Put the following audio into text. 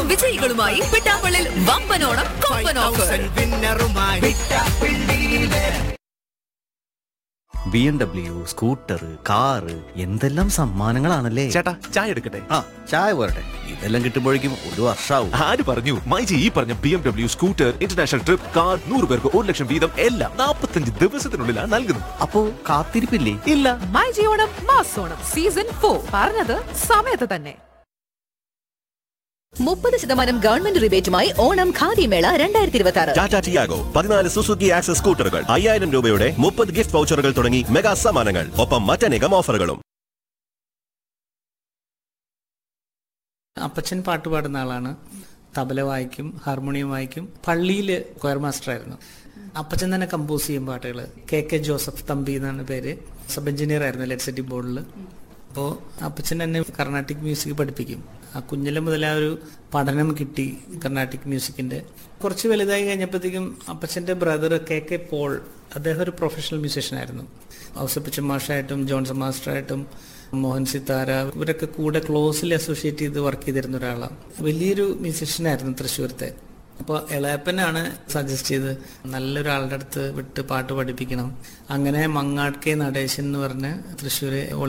വിജയികളുമായി പിട്ടാപ്പള്ളിൽ വമ്പനോണം കൊമ്പൻ offer B M W scooter car എന്തെല്ലാം സമ്മാനങ്ങളാണല്ലേ ചേട്ടാ ചായ എടുക്കട്ടെ ആ ചായ പോരട്ടെ ഇതെല്ലാം കിട്ടുമ്പോഴേക്കും ഒരു വർഷാവും ആര് പറഞ്ഞു മൈജി ഈ പറഞ്ഞ B M W scooter international trip car നൂറ് പേർക്ക് ഒരു ലക്ഷം വീതം എല്ലാം നാൽപ്പത്തഞ്ച് ദിവസത്തിനുള്ളിലാണ് നൽകുന്നത് അപ്പോ കാത്തിരിപ്പില്ലേ ഇല്ല മൈ ജിയോണം മാസോണം സീസൺ ഫോർ പറഞ്ഞത് സമയത്ത് തന്നെ മുപ്പത് ശതമാനം ഗവൺമെന്റ് റിബേറ്റുമായി ഓണം ഖാദിമേള രണ്ടായിരത്തി ഇരുപത്തി ആറ് ടാറ്റ ടിയാഗോ പതിനാല് സുസുക്കി ആക്സസ് സ്കൂട്ടറുകൾ അയ്യായിരം രൂപയുടെ മുപ്പത് ഗിഫ്റ്റ് വൗച്ചറുകൾ തുടങ്ങി മെഗാ സമ്മാനങ്ങൾ ഒപ്പം മറ്റനേകം ഓഫറുകളും അപ്പച്ചൻ പാട്ട് പാടുന്ന ആളാണ് തബല വായിക്കും ഹാർമോണിയം വായിക്കും പള്ളിയിൽ കൊയർ മാസ്റ്റർ ആയിരുന്നു അപ്പച്ചൻ തന്നെ കമ്പോസ് ചെയ്യും പാട്ടുകൾ കെ കെ ജോസഫ് തമ്പി എന്നാണ് പേര് സബ് എഞ്ചിനീയർ ആയിരുന്നു ഇലക്ട്രിസിറ്റി ബോർഡിൽ അപ്പോൾ അപ്പച്ചൻ എന്നെ കർണാട്ടിക് മ്യൂസിക് പഠിപ്പിക്കും ആ കുഞ്ഞിലെ മുതൽ ആ ഒരു പഠനം കിട്ടി കർണാട്ടിക് മ്യൂസിക്കിന്റെ കുറച്ച് വലുതായി കഴിഞ്ഞപ്പോഴത്തേക്കും അപ്പച്ചന്റെ ബ്രദർ കെ കെ പോൾ അദ്ദേഹം ഒരു പ്രൊഫഷണൽ മ്യൂസീഷ്യൻ ആയിരുന്നു ഔസപ്പച്ചൻ മാഷായിട്ടും ജോൺസൺ മാസ്റ്ററായിട്ടും മോഹൻ സിത്താര ഇവരൊക്കെ കൂടെ ക്ലോസിൽ അസോസിയേറ്റ് ചെയ്ത് വർക്ക് ചെയ്തിരുന്ന ഒരാളാണ് വലിയൊരു മ്യൂസീഷ്യനായിരുന്നു തൃശ്ശൂരത്തെ അപ്പോൾ ഇളയപ്പനാണ് സജസ്റ്റ് ചെയ്ത് നല്ലൊരാളുടെ അടുത്ത് വിട്ട് പാട്ട് പഠിപ്പിക്കണം അങ്ങനെ മങ്ങാട് കെ നടേശൻ എന്ന് പറഞ്ഞ് തൃശ്ശൂർ